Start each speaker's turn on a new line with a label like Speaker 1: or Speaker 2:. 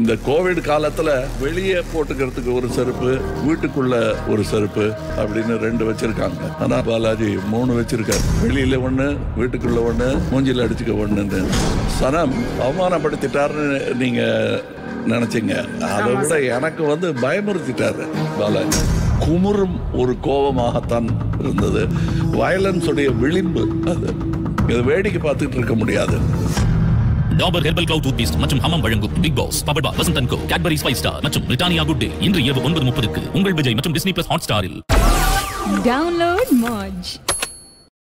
Speaker 1: இந்த கோவிட் காலத்துல வெளியே போட்டுக்கிறதுக்கு ஒரு செருப்பு வீட்டுக்குள்ள ஒரு செருப்பு அப்படின்னு ரெண்டு வச்சிருக்காங்க ஆனா பாலாஜி மூணு வச்சிருக்காரு வெளியில ஒண்ணு வீட்டுக்குள்ள ஒண்ணு மூஞ்சில அடிச்சுக்க ஒண்ணுன்னு சனம் அவமானப்படுத்திட்டாருன்னு நீங்க நினைச்சீங்க அதை விட எனக்கு வந்து பயமுறுத்திட்டாரு பாலாஜி குமுறும் ஒரு கோபமாகத்தான் இருந்தது வயலன்ஸ் உடைய விளிம்பு அது இதை வேடிக்கை பார்த்துட்டு இருக்க முடியாது
Speaker 2: Dabur herbal clove toothpaste மற்றும் ஹமம் வழங்கும் big boss power bar Vasanthan co Cadbury spice star மற்றும் பிரிட்டானியா குட் டே இன்று இரவு ஒன்பது முப்பதுக்கு உங்கள் விஜய் மற்றும் டிஸ்னி பிளஸ் ஹாட் ஸ்டாரில்
Speaker 3: Download Moj.